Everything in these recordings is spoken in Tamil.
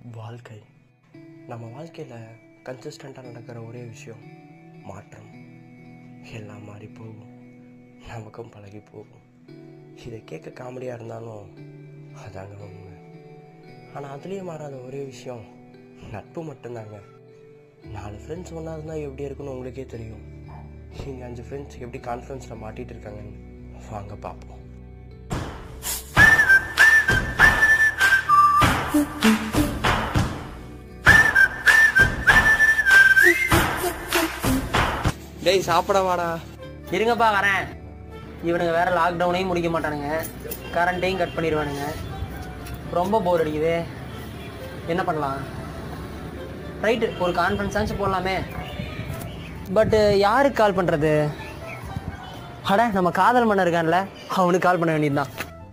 வாழ்க்கை நம்ம வாழ்க்கையில் கன்சிஸ்டண்ட்டாக நடக்கிற ஒரே விஷயம் மாற்றம் எல்லாம் மாறி போகும் நமக்கும் பழகி போகும் இதை கேட்க காமெடியாக இருந்தாலும் அதாங்க உண்மை ஆனால் அதுலேயும் மாறாத ஒரே விஷயம் நட்பு மட்டும்தாங்க நாலு ஃப்ரெண்ட்ஸ் ஒன்றா இருந்தால் எப்படி இருக்குன்னு உங்களுக்கே தெரியும் இங்கே அஞ்சு ஃப்ரெண்ட்ஸ் எப்படி கான்ஃபரன்ஸில் மாட்டிகிட்டு இருக்காங்கன்னு வாங்க பார்ப்போம் டேய் சாப்பிட வாடா இருங்கப்பா வரேன் இவனுங்க வேற லாக்டவுனையும் முடிக்க மாட்டானுங்க கரண்ட்டையும் கட் பண்ணிடுவானுங்க ரொம்ப போர் அடிக்குது என்ன பண்ணலாம் ரைட்டு ஒரு கான்ஃபரன்ஸ் ஆச்சு போடலாமே பட்டு யாருக்கு கால் பண்ணுறது அட நம்ம காதல் மன்னர் இருக்கான்ல அவனுக்கு கால் பண்ண வேண்டியதுதான்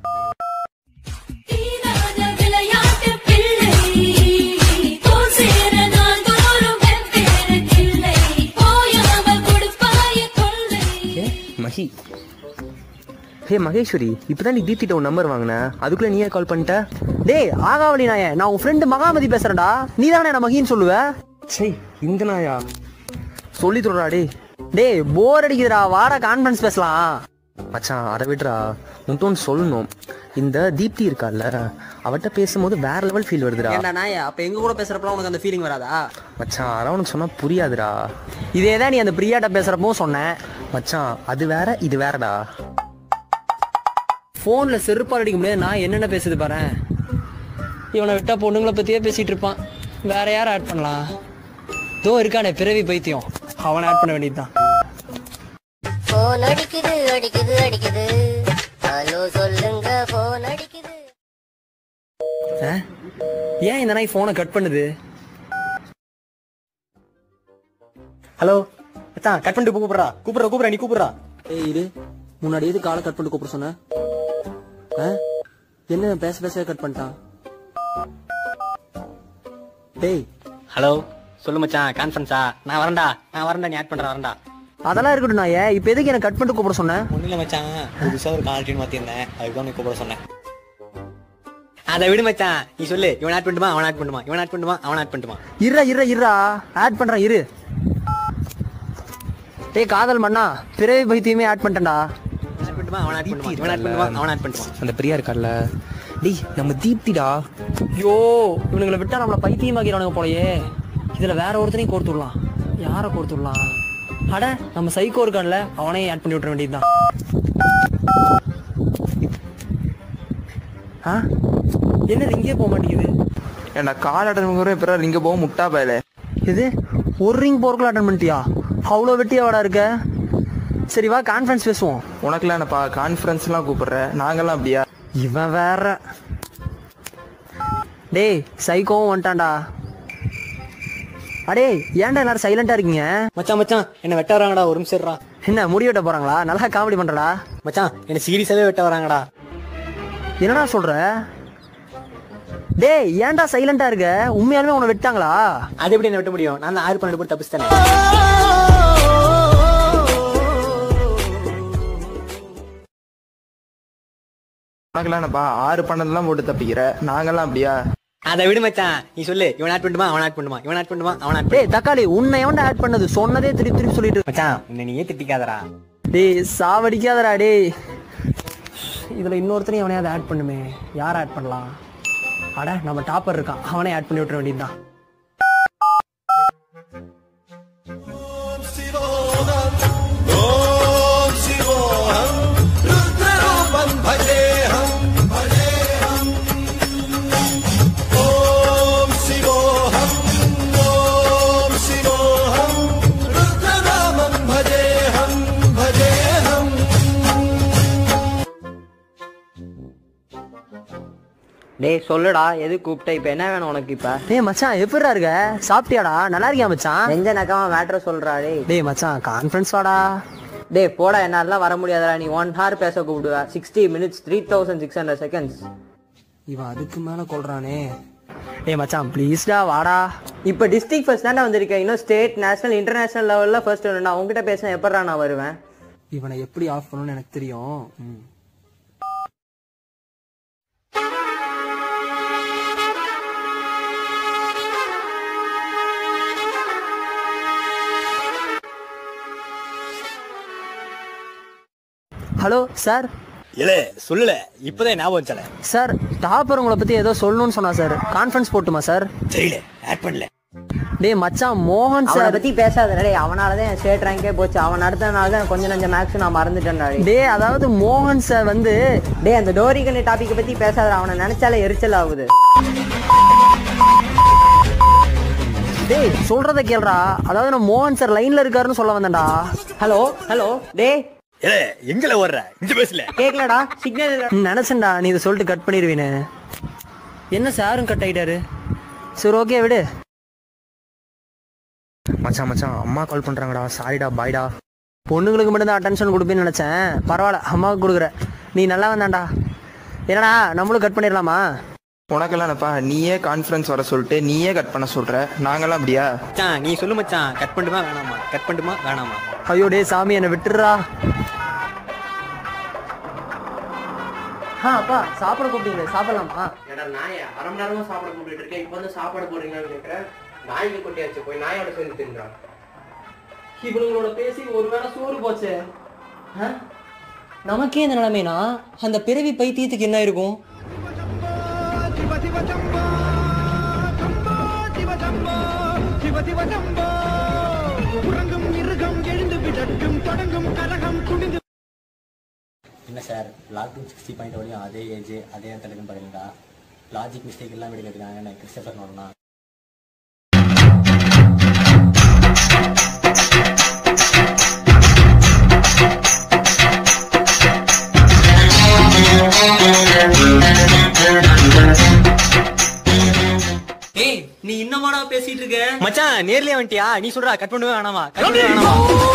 தீராத விளையாட்டு பிள்ளை தோல் சேர நான் தோறும் வெவ்வேறு கிள்ளை போயாமல் கொடுப்பாய கொள்ளை மகி ஹே மகேஸ்வரி இப்பதான் நீ தீப்திட்ட உன் நம்பர் வாங்கின அதுக்குள்ள நீயே கால் பண்ணிட்ட டேய் ஆகாவளி நாயே நான் உன் ஃப்ரெண்டு மகாமதி பேசுறேன்டா நீ தானே நான் மகின்னு சொல்லுவ சை இந்த நாயா சொல்லி சொல்றா டேய் டேய் போர் அடிக்குதுடா வாடா கான்ஃபரன்ஸ் பேசலாம் மச்சான் அதை விடுறா உன்ட்டு ஒன்று சொல்லணும் இந்த தீப்தி இருக்கால்ல அவட்ட பேசும்போது வேற லெவல் ஃபீல் வருதுடா ஏன்டா நாயே அப்ப எங்க கூட பேசுறப்பலாம் உனக்கு அந்த ஃபீலிங் வராதா மச்சான் அதான் உனக்கு சொன்னா புரியாதுடா இதே தான் நீ அந்த பிரியாட்ட பேசுறப்போ சொன்னேன் மச்சான் அது வேற இது வேறடா ஃபோனில் செருப்பால் அடிக்க முடியாது நான் என்னென்ன பேசுது பாரு இவனை விட்டா பொண்ணுங்களை பற்றியே பேசிட்டு இருப்பான் வேற யார் ஆட் பண்ணலாம் தோ இருக்கானே பிறவி பைத்தியம் அவனை ஆட் பண்ண வேண்டியதுதான் போன் அடிக்குது அடிக்குது அடிக்குது ஹலோ சொல்லுங்க போன் அடிக்குது ஆ? ஏன் இந்த நாய் ஃபோனை கட் பண்ணுது ஹலோ அத்தான் கட் பண்ணிட்டு கூப்பிடுறா கூப்பிடுறா கூப்பிடுறா நீ கூப்பிடுறா ஏய் இரு முன்னாடி எது காலை கட் பண்ணிட்டு கூப்பிட சொன்ன ஆ? என்ன பேச பேச கட் பண்ணிட்டான் டேய் ஹலோ சொல்லு மச்சான் கான்ஃபரன்ஸா நான் வரேன்டா நான் வரேன்டா நீ ஆட் பண்ற வரேன்டா அதெல்லாம் இருக்கட்டும் நாயே இப்போ எதுக்கு எனக்கு கட் பண்ணிட்டு கூப்பிட சொன்னேன் ஒன்றும் இல்லை மச்சான் புதுசாக ஒரு கால் மாற்றிருந்தேன் அதுக்கு தான் நீ கூப்பிட சொன்னேன் அதை விடு மச்சான் நீ சொல்லு இவன் ஆட் பண்ணுமா அவன் ஆட் பண்ணுமா இவன் ஆட் பண்ணுமா அவன் ஆட் பண்ணுமா இருடா இருடா இருடா ஆட் பண்றேன் இரு டேய் காதல் மண்ணா பிறவி பைத்தியமே ஆட் பண்ணிட்டேன்டா ஆட் பண்ணுமா அவன் ஆட் பண்ணுமா இவன் ஆட் பண்ணுமா அவன் ஆட் பண்ணுமா அந்த பிரியா இருக்கால்ல டேய் நம்ம தீப்திடா ஐயோ இவனுங்களை விட்டா நம்மள பைத்தியமாக்கிறானுங்க போலயே இதுல வேற ஒருத்தனையும் கோர்த்துடலாம் யாரை கோர்த்துடலாம் அட நம்ம சைக்கோ இருக்கான்ல அவனையும் ஆட் பண்ணி விட்டுற வேண்டியதுதான் ஆ என்னது இங்கே போக மாட்டேங்குது ஏன்டா கால் அட்டன் கூட இப்போ இங்கே போக முட்டா பயல இது ஒரு ரிங் போறக்குள்ள அட்டன் பண்ணிட்டியா அவ்வளோ வெட்டியாவாடா இருக்க சரி வா கான்ஃபரன்ஸ் பேசுவோம் உனக்குலாம் என்னப்பா கான்ஃபரன்ஸ்லாம் கூப்பிடுற நாங்கெல்லாம் அப்படியா இவன் வேற டேய் சைக்கோவும் வந்துட்டான்டா அடே ஏன்டா எல்லாரும் சைலண்டா இருக்கீங்க மச்சான் மச்சான் என்ன வெட்ட வராங்கடா ஒரு நிமிஷம் இருடா. என்ன முடி வெட்ட போறாங்களா நல்லா காமெடி பண்றடா மச்சான் என்ன சீரியஸாவே வெட்ட வராங்கடா என்னடா சொல்ற டேய் ஏன்டா சைலண்டா இருக்க உண்மையாலுமே உன்னை வெட்டாங்களா அது எப்படி என்ன வெட்ட முடியும் நான் தான் ஆறு பன்னெண்டு போட்டு தப்பிச்சிட்டேன் உனக்குலாம் என்னப்பா ஆறு பன்னெண்டுலாம் போட்டு தப்பிக்கிற நாங்கெல்லாம் அப்படியா அதை விடு மச்சான் நீ சொல்லு இவன் ஆட் பண்ணுமா அவன் ஆட் பண்ணுமா இவன் ஆட் பண்ணுமா அவன் ஆட் டேய் தக்காளி உன்னை எவன்டா ஆட் பண்ணது சொன்னதே திருப்பி திருப்பி சொல்லிட்டு இருக்க. மச்சான் உன்னை நீயே திட்டிக்காதடா டேய் சாவடிக்காதடா டேய் இதுல இன்னொருத்தனையும் அவனையாவது ஆட் பண்ணுமே யார் ஆட் பண்ணலாம் அட நம்ம டாப்பர் இருக்கான் அவனே ஆட் பண்ணி விட்டுற வேண்டியதுதான் டேய் சொல்லுடா எது கூப்பிட்ட இப்போ என்ன வேணும் உனக்கு இப்போ டேய் மச்சான் எப்படிடா இருக்க சாப்பிட்டியாடா நல்லா இருக்கியா மச்சான் நெஞ்ச நக்கமா மேட்ரை சொல்றா டேய் டேய் மச்சான் கான்ஃபரன்ஸ் வாடா டேய் போடா என்னாலாம் வர முடியாதுடா நீ ஒன் ஹவர் பேச கூப்பிடுவ sixty minutes three thousand six hundred seconds இவன் அதுக்கு மேல கொள்றானே டேய் மச்சான் ப்ளீஸ்டா வாடா இப்போ டிஸ்ட்ரிக்ட் ஃபர்ஸ்ட் தானே வந்திருக்கேன் இன்னும் ஸ்டேட் நேஷனல் இன்டர்நேஷனல் லெவலில் ஃபர்ஸ்ட் வேணும் நான் உங்ககிட்ட பேச எப்படா நான் வருவேன் இவனை எப்படி ஆஃப் பண்ணணும்னு எனக்கு தெரியும் ம். ஹலோ சார் இல்ல சொல்லல இப்பதான் ஞாபகம் வச்சல சார் டாப்பர் உங்களை பற்றி ஏதோ சொல்லணும்னு சொன்னா சார் கான்ஃபரன்ஸ் போட்டுமா சார் தெரியல ஆட் பண்ணல டேய் மச்சான் மோகன் அவனை சார் பத்தி பேசாத டேய் அவனால தான் என் ஸ்டேட் ரேங்கே போச்சு அவன் நடத்தனால தான் கொஞ்சம் நஞ்ச மேக்ஸ் நான் மறந்துட்டேன்டா டேய். டேய் அதாவது மோகன் சார் வந்து டேய் அந்த டோரிகன் டாபிக் பத்தி பேசாத அவனை நினைச்சாலே எரிச்சல் ஆகுது டேய் சொல்றத கேளுடா அதாவது நான் மோகன் சார் லைன்ல இருக்காருன்னு சொல்ல வந்தேன்டா ஹலோ ஹலோ டேய் இல்ல எங்கல ஓடுற இந்த பேசல கேக்கலடா சிக்னல் இல்ல நினைச்சேன்டா நீ இதை சொல்லிட்டு கட் பண்ணிடுவீன்னு என்ன சாரும் கட் ஆயிட்டாரு சரி ஓகே விடு மச்சான் மச்சான் அம்மா கால் பண்ணுறாங்கடா சாரிடா பாய்டா பொண்ணுங்களுக்கு மட்டும்தான் அட்டென்ஷன் கொடுப்பேன்னு நினைச்சேன் பரவாயில்ல அம்மாவுக்கு கொடுக்குற நீ நல்லா வந்தான்டா என்னடா நம்மளும் கட் பண்ணிடலாமா உனக்கெல்லாம் என்னப்பா நீயே கான்ஃபரன்ஸ் வர சொல்லிட்டு நீயே கட் பண்ண சொல்ற நாங்கெல்லாம் அப்படியா மச்சான் நீ சொல்லு மச்சான் கட் பண்ணுமா வேணாமா கட் பண்ணுமா வேணாமா ஐயோ டேய் சாமி என்னை விட்டுடுறா ஆ அப்பா சாப்பிட கூப்பிட்டீங்களே சாப்பிடலாமா ஏடா நாயை அரை மணி நேரமா சாப்பாடு கூப்பிட்டு இருக்கேன் இப்போ வந்து சாப்பாடு போடுறீங்கன்னு கேட்குறேன் நாய்க்கு கொட்டியாச்சு போய் நாயோட சேர்ந்து தின்றான் இவனுங்களோட பேசி ஒருவேளை சோறு போச்சே ஆ? நமக்கே இந்த நிலைமைனா அந்த பிறவி பைத்தியத்துக்கு என்ன இருக்கும் என்ன சார் லாக்டவுன் சிக்ஸ்டி பாயிண்ட் வரையும் அதே ஏஜ் அதே இடத்துல இருக்குன்னு பாருங்களா லாஜிக் மிஸ்டேக் எல்லாம் எடுக்கிறதுக்காக நான் கிறிஸ்டபர் வரணும் ஏய் நீ இன்னமாடா பேசிட்டு இருக்க மச்சான் நேர்லயே வந்துட்டியா நீ சொல்றா கட் பண்ணுவே வேணாமா கட் பண்ணுவே வேணாமா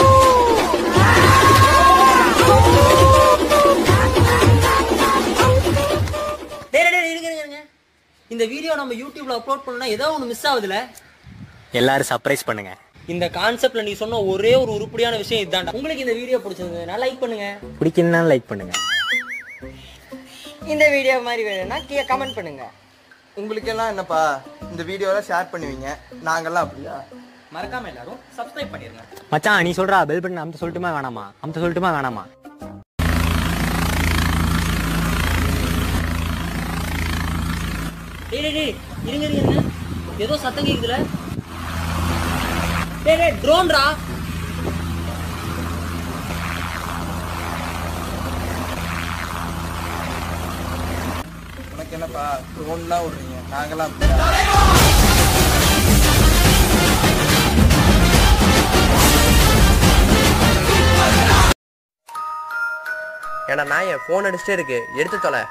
டேய் டேய், டேய் இருங்க இருங்க, இருங்க இந்த வீடியோ நம்ம யூடியூப்ல அப்லோட் பண்ணா ஏதோ ஒன்று மிஸ் ஆகுதுல எல்லாரும் சர்ப்ரைஸ் பண்ணுங்க இந்த கான்செப்ட்ல நீ சொன்ன ஒரே ஒரு உருப்படியான விஷயம் இதான்டா உங்களுக்கு இந்த வீடியோ பிடிச்சிருந்ததுன்னா லைக் பண்ணுங்க பிடிக்கலன்னா லைக் பண்ணுங்க இந்த வீடியோ மாதிரி வேணும்னா கீழே கமெண்ட் பண்ணுங்க உங்களுக்கெல்லாம் என்னப்பா இந்த வீடியோலாம் ஷேர் பண்ணுவீங்க நாங்கெல்லாம் அப்படியா மறக்காம எல்லாரும் சப்ஸ்கிரைப் பண்ணிருங்க மச்சான் நீ சொல்றா பெல் பட்டன் அமுத்த சொல்லட்டுமா வேணாமா அமுத்த சொல்லட்டுமா வேணாமா டேய் டேய் டேய் இருங்க இருங்க இருங்க ஏதோ சத்தம் கேக்குதுல டேய் டேய் ட்ரோன்டா உனக்கு என்னப்பா ட்ரோன்லாம் விடுறீங்க நாங்கெல்லாம் அப்படியா ஏடா நாயை ஃபோன் அடிச்சுட்டே இருக்கு எடுத்து தொலை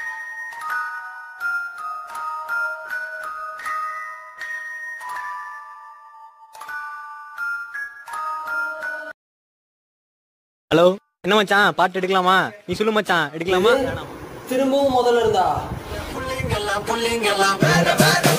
ஹலோ என்ன மச்சான் பாட்டு எடுக்கலாமா நீ சொல்லு மச்சான் எடுக்கலாமா வேணாமா திரும்பவும் முதல்ல இருந்தா புள்ளிங்கெல்லாம் புள்ளிங்கெல்லாம் வேற வேற